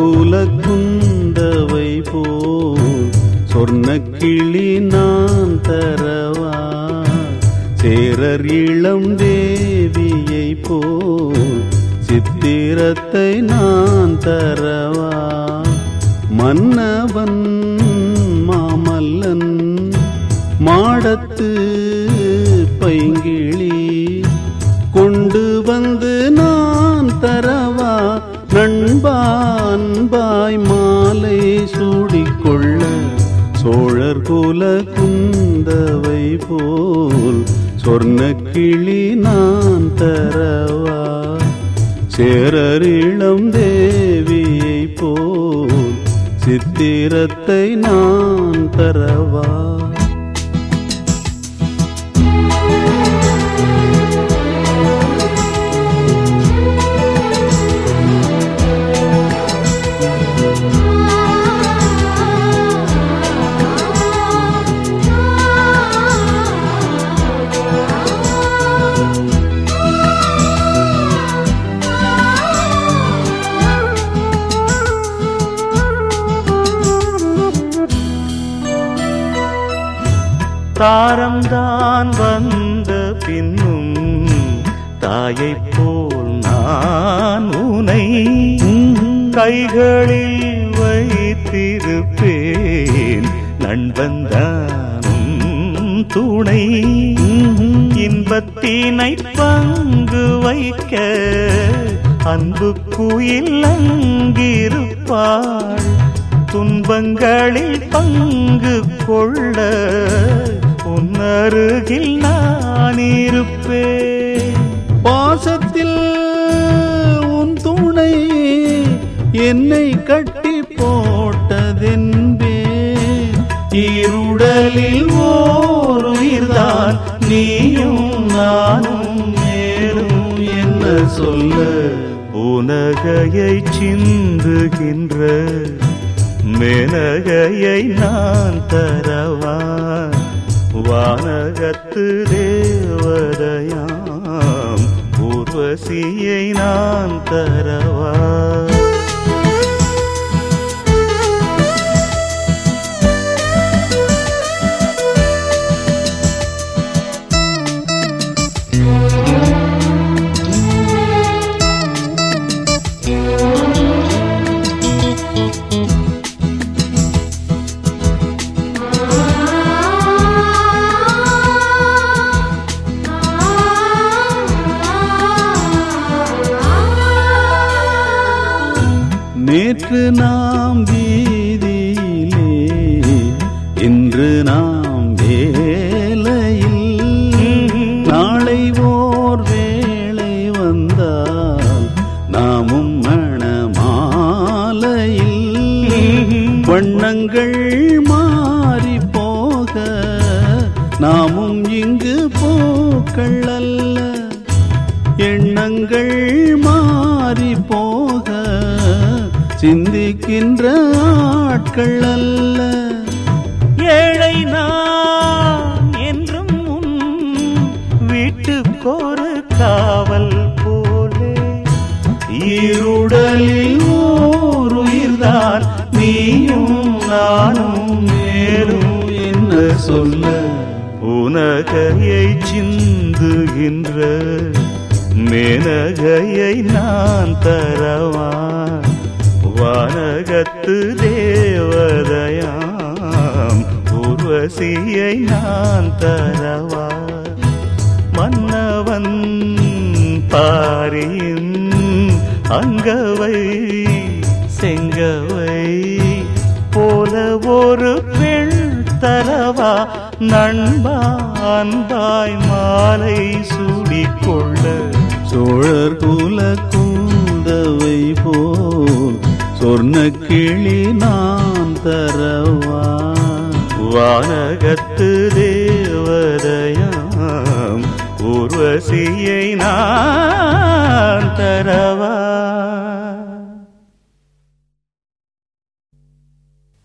குல குந்தவை போல் சொர்ண கிளி நான் தரவா சேரர் இளம் தேவியை போல் சித்திரத்தை நான் தரவா மன்னவன் மாமல்லன் மாடத்து பைங்கிளி கொண்டு வந்து நான் தரவா நண்பான்பாய் மாலை சூடிக்கொள்ள சோழர் குல குந்தவை போல் சொர்ண கிளி நான் தரவா சேரரிளம் தேவியை போல் சித்திரத்தை நான் தரவா தாரம்தான் வந்த பின்னும் தாயைப் போல் நான் உனை கைகளில் வைத்திருப்பேன் நண்பந்தானும் துணை இன்பத்தினை பங்கு வைக்க அன்பு குயில் அங்கிருப்பாள் துன்பங்களில் பங்கு கொள்ள உன்னருகில் நான் இருப்பேன் பாசத்தில் உன் துணை என்னை கட்டி போட்டதென்பே இருடலில் ஓர் உயிர்தான் நீயும் நானும் மேலும் என்ன சொல்ல உனகையை சிந்துகின்ற மேனகையை நான் தரவா வானகத்து தேவதையாம் ஊர்வசியை நான் தரவா நேற்று நாம் வீதியிலே இன்று நாம் வேலையில் நாளை ஓர் வேளை வந்தால் நாமும் மணமாலையில் வண்ணங்கள் மாறி போக நாமும் இங்கு போக்கள் அல்ல எண்ணங்கள் மாறி போக சிந்திக்கின்ற ஆட்கள் அல்ல ஏழை நான் என்றும் உன் வீட்டுக்கொரு காவல் போலே இருடலில் ஓர் உயிர்தான் நீயும் நானும் மேலும் என்ன சொல்ல உனகையை சிந்துகின்ற மேனகையை நான் தரவா வானகத்து தேவதையாம் ஊர்வசியை நான் தரவா மன்னவன் பாரியின் அங்கவை செங்கவை போல ஒரு பெண் தரவா நண்பா அன்பாய் மாலை சூடிக்கொள்ள சோழர் குல கூந்தவை போல் சொர்ண கிளி நான் தரவா வானகத்து தேவதையாம் ஊர்வசியை நான் தரவா